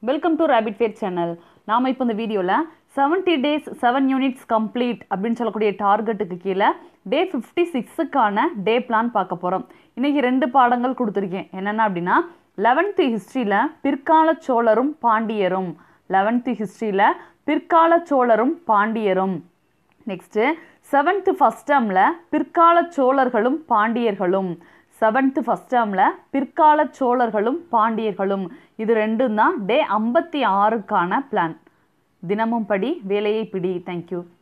welcome to rapid fire channel நாம் இப்போ இந்த வீடியோவில் seventy days seven units complete அப்படின்னு சொல்லக்கூடிய டார்கெட்டுக்கு கீழே டே ஃபிஃப்டி சிக்ஸுக்கான டே பிளான் பார்க்க போகிறோம் இன்றைக்கி ரெண்டு பாடங்கள் கொடுத்துருக்கேன் என்னென்ன அப்படின்னா லெவன்த்து ஹிஸ்ட்ரியில் பிற்கால சோழரும் பாண்டியரும் லெவன்த்து ஹிஸ்ட்ரியில் பிற்கால சோழரும் பாண்டியரும் நெக்ஸ்ட்டு செவன்த்து ஃபஸ்ட் டேர்மில் பிற்கால சோழர்களும் பாண்டியர்களும் செவன்த்து ஃபஸ்ட் டேர்மில் பிற்கால சோழர்களும் பாண்டியர்களும் இது ரெண்டும் தான் டே ஐம்பத்தி ஆறுக்கான பிளான் தினமும் படி வேலையை பிடி தேங்க்யூ